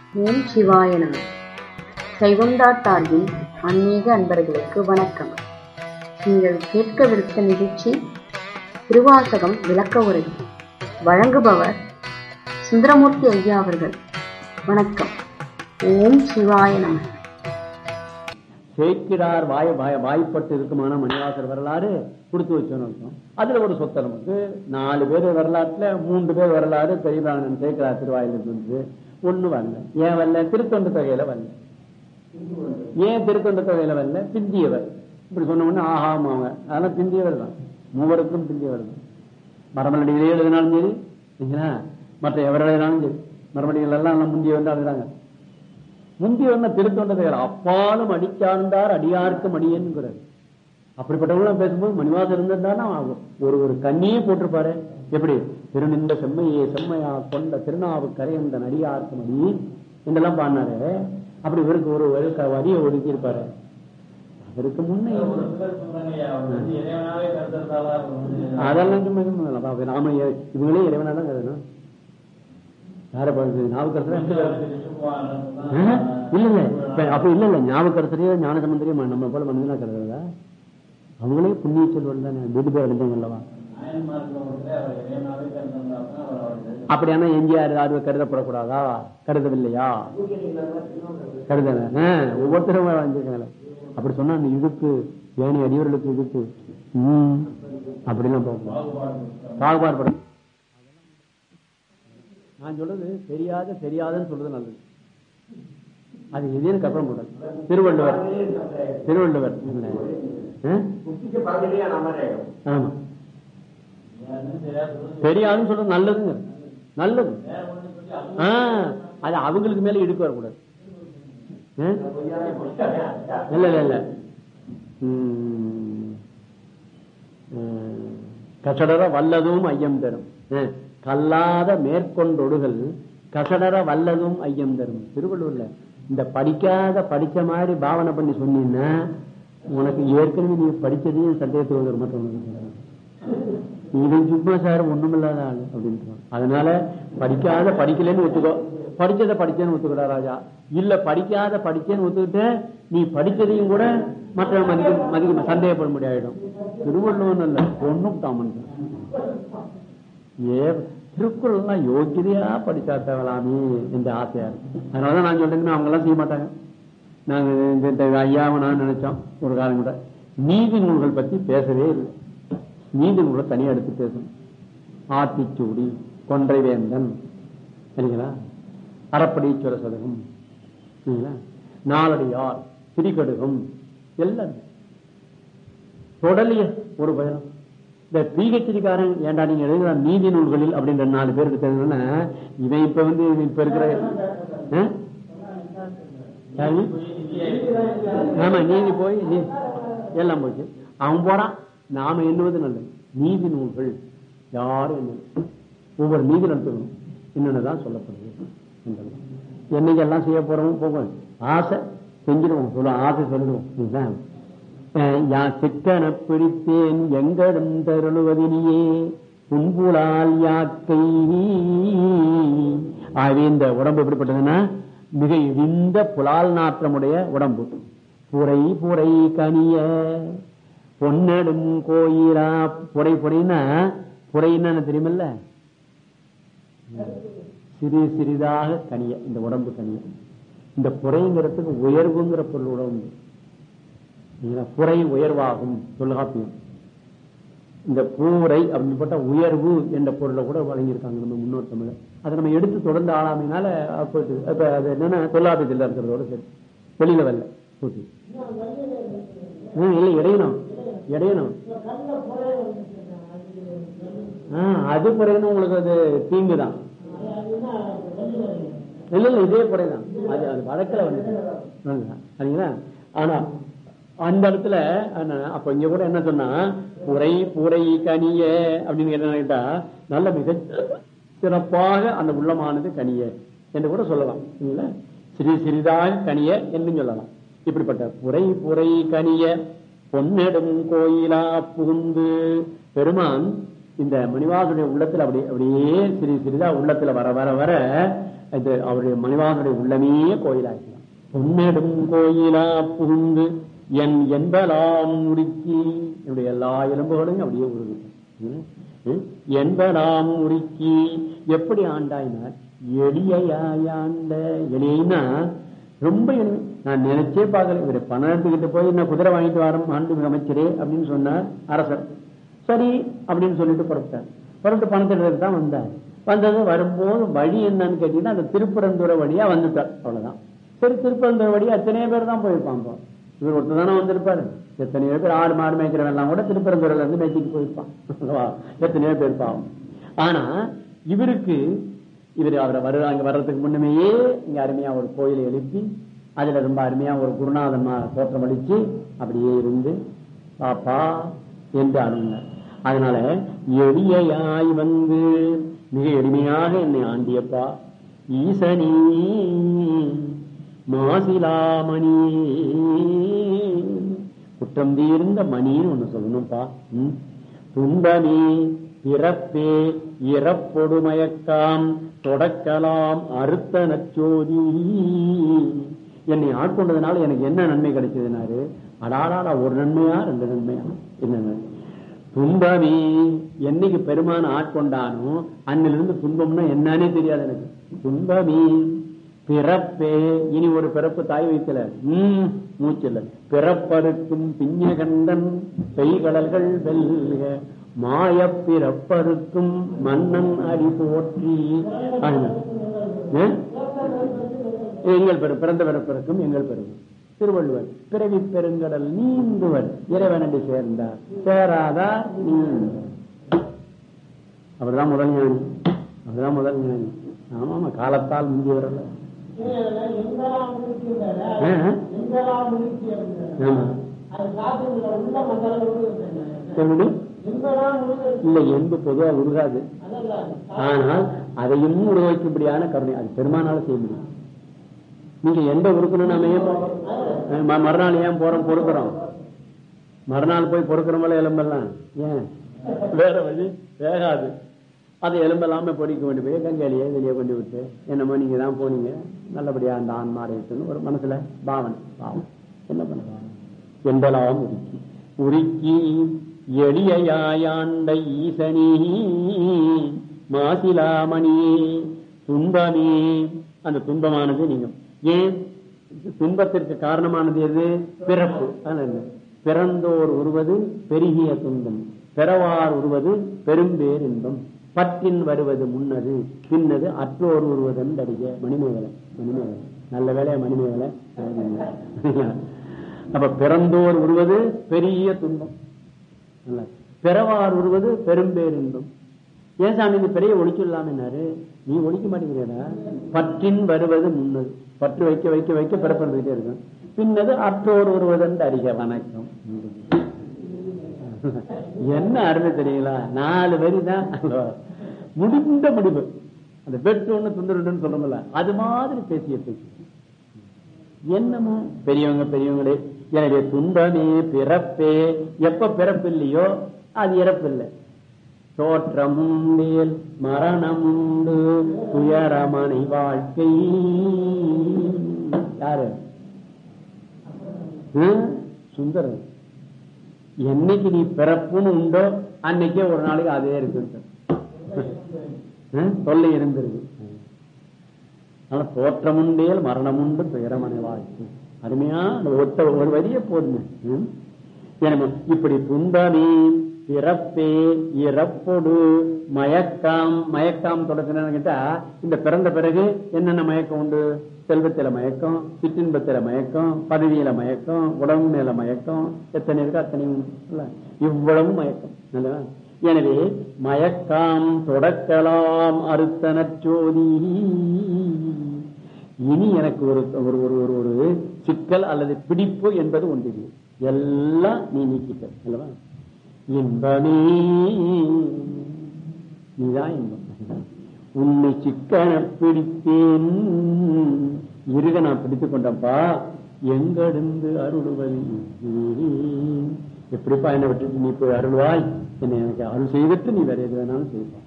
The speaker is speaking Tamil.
ஓம் சிவாய நம சைவம்டா டார்வின் ஆன்மீக அன்பர்களுக்கு வணக்கம் நீங்கள் கேட்கவிருத்த நிகழ்ச்சி திருவாசகம் விளக்க உரை வழங்குபவர் சுந்தரமூர்த்தி ஐயா அவர்கள் வணக்கம் ஓம் சிவாய நம சேர்க்கிறார் வாய் வாய் வாய்ப்பட்டு இருக்குமான மணிவாசர் வரலாறு கொடுத்து வச்சோன்னு அர்த்தம் அதுல ஒரு சொத்தை நமக்கு நாலு பேர் வரலாற்றுல மூன்று பேர் வரலாறு பெரியபிராணன் சேர்க்கிறார் திருவாயிலிருந்து வந்து ஒண்ணு வரல ஏன் வரல திருத்தொண்டு தொகையில வரல ஏன் திருத்தொண்டு தொகையில வரல பிந்தியவர் இப்படி சொன்ன உடனே ஆகாமாங்க அதெல்லாம் பிந்தியவர் தான் மூவருக்கும் பிந்தியவர் தான் மரமலடிகளே எழுதினாலும் சரி சரிங்களா மற்ற எவர் எழுதினாலும் சரி மரமடிகள் எல்லாம் எல்லாம் முந்திய வந்து எழுதுறாங்க முந்தி வந்த திருத்தொண்டதையர் அப்பாலும் அடிச்சார்ந்தார் அடியார்க்கும் அடியேன்கிறார் அப்படிப்பட்டவங்க பேசும்போது மணிவாசம் இருந்திருந்தானா ஒரு ஒரு கண்ணியே போட்டிருப்பாரு எப்படி திருநின்ற செம்மையே செம்மையா கொண்ட திருநாவு கரையந்த நடிகார்க்கும் அடி என்றெல்லாம் பாடினாரு அப்படி இவருக்கு ஒரு ஒரு க- வரியை ஒதுக்கி இருப்பாரு அவருக்கு முன்னே அதெல்லாம் சும்மா சும்மா இல்லை. அப்ப நாம இ- இவங்களே இறைவனா தான் கருதணும் யார பாருங்க ஞாபகத்துல இல்ல இல்ல இப்ப அப்ப இல்ல இல்ல ஞாபகத்திலேயே ஞான சம்பந்தரையும் நம்ம போல மனிதனா கருதுறதா அவங்களே புண்ணிய செல்வன் தானே வீட்டு பேர் அடைஞ்சவங்க அல்லவா அப்படியானா எம்ஜிஆர் யாரும் கருதப்படக்கூடாதா கருதவில்லையா கருதல ஆ, ஒவ்வொருத்தரும் வாங்கியிருக்காங்களே அப்படி சொன்னா அந்த இழுக்கு ஏனி அடியவர்களுக்கு இழுக்கு ம் அப்படிலாம் பார்க்கணும் பாகுபாடு படம் நான் சொல்றது தெரியாத தெரியாதுன்னு சொல்றது நல்லது அது எதையும் கப்பம் கூடாது திருவள்ளுவர் திருவள்ளுவர் இல்ல. ஆ? ஆமா தெரியாதுன்னு சொல்றது நல்லதுங்க நல்லது ஆ, அது அவங்களுக்கு மேல இடுக்கு வரக்கூடாது ஆ? இல்ல இல்ல இல்ல ம். ம். கசடர வல்லதும் ஐயம் தரும் ஆ. கல்லாத மேற்கொண்டொடுகள் கசடர வல்லதும் ஐயம் தரும் திருவள்ளூர்ல இந்த படிக்காத படிச்ச மாதிரி பாவனை பண்ணி சொன்னீங்கன்னா உனக்கு ஏற்கனவே நீ படிச்சதையும் சந்தேகத்துக்கு வந்துடும் மற்றவங்களுக்கு இவன் சும்மா சார் ஒண்ணுமில்லாத ஆளு அப்படின்ட்டு அதனால படிக்காத படிக்கலன்னு ஒத்துக்கோ படிச்சதை படிச்சேன்னு ஒத்துக்கடா ராஜா இல்ல படிக்காத படிச்சேன்னு ஒத்துக்கிட்டு நீ படிச்சதையும் கூட மற்ற மதிக்க மதிக்க சந்தேகப்பட முடியாயிடும் திருவள்ளுவன் அல்ல ஒண்ணும் தாமன் ஏ திருக்குறள்லாம் யோகியதையா படிச்சா தேவலாமே என்ற ஆசையா இருக்கு அதனாலதான் நான் சொல்றேன் அவங்க எல்லாம் செய்ய மாட்டாங்க நாங்க இந்த- இந்த ஐயாவை நான் நினைச்சோம் ஒரு காலம் கூட நீதி நூல்கள் பத்தி பேசவே இல்லை நீதி நூலை தனியா எடுத்து பேசணும் ஆத்திச்சூடி கொன்றை வேந்தன் சரிங்களா அறப்படீஸ்வர சதகம் சரிங்களா நாலடியார் திரிகடுகம் எல்லாம் தொடலிய ஒரு பயணம் இந்த பிஹெச்டிக்காரன் ஏன்டா நீங்க எழுதுகிற நீதி நூல்களில் அப்படின்ற நாலு பேருக்கு தெரிஞ்சதுன்னா இவன் இப்ப வந்து இப்ப இருக்கிற ஆ? யாரு? ஆமா நீதி போய் நீ- எல்லாம் போச்சு அவன் போறான் நாம எண்ணுவது நல்லது நீதி நூல்கள் யாரும் என்ன ஒவ்வொரு நீதி நடத்தணும் என்னென்னதான் சொல்லப்படுது என்றது. என்னைக்கெல்லாம் செய்ய போறோம் போகும் ஆசை செஞ்சிடுவோம் சொல்லுவோம் ஆசை சொல்லிடுவோம் இதுதான் அஹ் யா சிக்கன பிடித்தேன் எங்கடும் தருளுவதினியே புன்புலால் யாக்கை ஆகவே இந்த உடம்பு எப்படிப்பட்டதுன்னா மிக இழிந்த புலால் நாற்றமுடைய உடம்பு புரை புரை கனிய பொன்னடும் கோயிலா புரை புரைன்னா புரைன்னா என்ன தெரியுமில்ல சிறு சிறிதாக கனிய இந்த உடம்பு கனிய இந்த புரைங்கிறதுக்கு உயர்வுங்கிற பொருளோட உண்டு இல்லைங்களா? புரை உயர்வாகும் தொல்காப்பியம் இந்த பூரை அப்படின்னு போட்டா உயர்வு என்ற பொருளை கூட வழங்கியிருக்காங்க நம்ம முன்னோர் தமிழ அதை நம்ம எடுத்து தொடர்ந்து ஆளாமையினால அது போயிட்டு இப்ப அது என்னன்னா தொல்லாபியத்தில் இருக்கிறதோட சரி வெளியில வரல பூட்டி ஆ, இல்லை இடையணும் இடையணும் ஆ, அது குறையணும் உங்களுக்கு அது தீங்கு தான் இல்ல இல்ல இதே குறைதான் அது அது வழக்கில் வந்து சரிங்களா ஆனா அந்த இடத்துல என்ன- அப்ப இங்க கூட என்ன சொன்னா புரை புரை கனிய அப்படின்னு என்ன கேட்டா நல்ல மிக சிறப்பாக அந்த உள்ளமானது கனிய என்று கூட சொல்லலாம் இல்லைங்களா? சிறு சிறிதாக கனிய என்று சொல்லலாம் இப்படிப்பட்ட புரை புரை கனிய பொன்னெடும் கோயிலா புகுந்து பெருமான் இந்த மணிவாசனுடைய உள்ளத்துல அப்படி அப்படியே சிறிது சிறிதா உள்ளத்துல வர வர வர இது அவருடைய மணிவாசனுடைய உள்ளமே கோயிலாக்கலாம் பொன்னெடும் கோயிலா புகுந்து என் என்பலாம் உருக்கி என்னுடைய எல்லா எலும்புகளையும் அப்படியே உருவிட்டேன் என்பதாம் உருக்கி எப்படி ஆண்டாயினார் எளியாயாண்ட எளியனா ரொம்ப எளிமை நான் நினைச்சே பார்க்கல இவர் பணம் எடுத்துக்கிட்டு போய் நான் குதிரை வாங்கிட்டு வரோம் ஆண்டு அமைச்சரே அப்படின்னு சொன்னார் அரசர் சரி அப்படின்னு சொல்லிட்டு புறப்பட்டார் புறப்பட்டு பணத்தை எடுத்துட்டு தான் வந்தார் வந்தது வரும்போது வழி என்னன்னு கேட்டீங்கன்னா அந்த திருப்பரந்துரை வழியா வந்துட்டார் அவ்வளவுதான் சரி திருப்பரந்துரை வழியா எத்தனையோ பேர் தான் போயிருப்பான் இப்போ இவர் ஒருத்தர் தானே வந்திருப்பாரு எத்தனையோ பேர் ஆடு மாடு மேய்க்கிறவன் எல்லாம் கூட திருப்பரந்துறையில இருந்து மேய்ச்சிட்டு போயிருப்பான் அல்லவா? எத்தனையோ பேர் பாவம் ஆனா இவருக்கு இவர் அவரை வரு அங்க வர்றதுக்கு முன்னமேயே இங்க அருமையா ஒரு கோயிலை எழுப்பி அதுல ரொம்ப அருமையா ஒரு குருநாதன் தோற்றம் அளிச்சு அப்படியே இருந்து பாப்பா என்று அருந்தார் அதனால எளியாய் வந்து மிக எளிமையாக என்னை ஆண்டியப்பா ஈசனி மாசிலாமணி குற்றம் தீர்ந்த மணின்னு ஒண்ணு சொல்லணும்ப்பா ம். துன்பமே பிறப்பே இறப்பொடுமயக்காம் தொடக்கலாம் அறுத்த நச்சோதி என்னை ஆட்கொண்டதுனால எனக்கு என்ன நன்மை கிடைச்சதுனாரு அடாடாடா ஒரு நன்மையா ரெண்டு நன்மையா என்ன துன்பமே என்னைக்கு பெருமான ஆட்கொண்டானோ அன்னிலிருந்து துன்பம்னா என்னன்னே தெரியாது எனக்கு துன்பமே பிறப்பே இனி ஒரு பிறப்பு தாய் வைக்கல உம் மூச்சில்ல பிறப்பருக்கும் பிஞ்சகண்டன் பெய்கடல்கள் வெல்க மாய பிறப்பருக்கும் மன்னன் அடி போற்றி ஆனா, ஏ? எங்கள் பெரு பிறந்த பிறப்பிற்கும் எங்கள் பெரும் திருவள்ளுவர் பிறவி பெருங்கடல் நீந்துவர் இறைவனடி சேர்ந்தார் சேராதார் நீந்து அவர்தான் முதல் ஞானி அவர்தான் முதல் ஞானி ஆமா ஆமா காலத்தால் முந்தியவரல்ல ஆ, ஆ. ஆமா எப்படி இல்ல எந்த பொதுவா உருகாது ஆனால் அதையும் உருவாக்கும்படியான கருணை அது பெருமானால செய்ய முடியும் நீங்க எந்த உருக்கணும் நாம ஏன் போறோம்? ம- மறுநாள் ஏன் போறோம் பொறுக்கிறோம் மறுநாள் போய் பொறுக்கிறோமல எலும்பெல்லாம் ஏன் வேற வழி வேகாது அது எலும்பெல்லாம பொடிக்க வேண்டி போய் கங்காளியே வெளியே கொண்டு விட்டு என்னமோ நீங்க தான் போனீங்க நல்லபடியா அந்த ஆன்மாரை இருக்குன்னு ஒரு மனசுல பாவனை பாவம் என்ன பண்ண என்பலாம் உருக்கி உருக்கி எளியாயாண்ட ஈசனி மாசிலாமணி துன்பமே அந்த துன்பமானது நீங்க ஏன் துன்பத்திற்கு காரணமானது எது பிறப்பு அதான் என்ன? பிறந்தோர் உருவது பெருகிய துன்பம் பிறவார் உருவது பெரும்பேர் இன்பம் பற்றின் வருவது முன்னது பின்னது அற்றோர் உருவதன் அடிக மணிமேகலை மணிமேகலை நல்ல வேலையா மணிமேகலை அப்ப பிறந்தோர் உருவது பெரிய துன்பம் இல்ல. பிறவார் உருவது பெரும்பேர் இன்பம் ஏன் சாமி இந்த பெரிய ஒழிச்சிடலாம்னாரு நீ ஒழிக்க மாட்டேங்கிறா பற்றின் வருவது முன்னது பற்று வைக்க வைக்க வைக்க பிறப்பிருந்துகிட்டே இருக்கும் பின்னது அற்றோர் ஒருவதன் அறிக வணக்கம் என்ன அருமை தெரியுங்களா நாலு வரி தான் முடிந்த முடிவு அந்த வெட்டு ஒண்ணு துண்டு ரெண்டுன்னு சொல்றோம்ல அது மாதிரி பேசிய பேச்சு என்னமோ பெரியவங்க பெரியவங்களே எனவே துன்பமே பிறப்பே எப்ப பிறப்பு இல்லையோ அது இறப்பு இல்லை தோற்றமுண்டேல் மரணமுண்டு துயரமனை வாழ்க்கை யாரு ஹம்? சுந்தரர் என்னைக்கு நீ பிறப்புன்னு உண்டோ அன்னைக்கே ஒரு நாளைக்கு அதே இருக்கு ஹம்? தொல்லை இருந்திருக்கு ஆனா தோற்றமுண்டேல் மரணமுண்டு துயரமனை வாழ்க்கை அருமையா அந்த ஒத்த ஒரு வரிய போதுங்க ம்? எனவே இப்படி துன்பமே பிறப்பே இறப்பொடு மயக்கம் மயக்கம் தொடர்ந்து கேட்டா இந்த பிறந்த பிறகு என்னென்ன மயக்கம் உண்டு செல்வத்தில மயக்கம் சிற்றின்பத்தில மயக்கம் பதவியில மயக்கம் உடம்பு மேல மயக்கம் எத்தனை இருக்கு அத்தனை உண்டு. இல்ல? இவ்வளவு மயக்கம் நல்லதா? எனவே மயக்கம் தொடக்கலாம் அறுத்த நற்சோதி இனி எனக்கு ஒரு ஒரு ஒரு ஒரு ஒரு சிக்கல் அல்லது பிடிப்பு என்பது ஒன்று இல்லை. எல்லாம் நீ நீக்கிட்ட அல்லவா இன்பமே நீதான் இன்பம் உன்னை சிக்கன பிடித்தேன் இருக நான் பிடித்துக் கொண்டப்பா எங்கடிந்து அருளுவது எப்படிப்பா என்னை விட்டுட்டு நீ போய் அருள்வாய் என்னை எனக்கு அருள் செய்துட்டு நீ வேற எது வேணாலும் செய்வாய்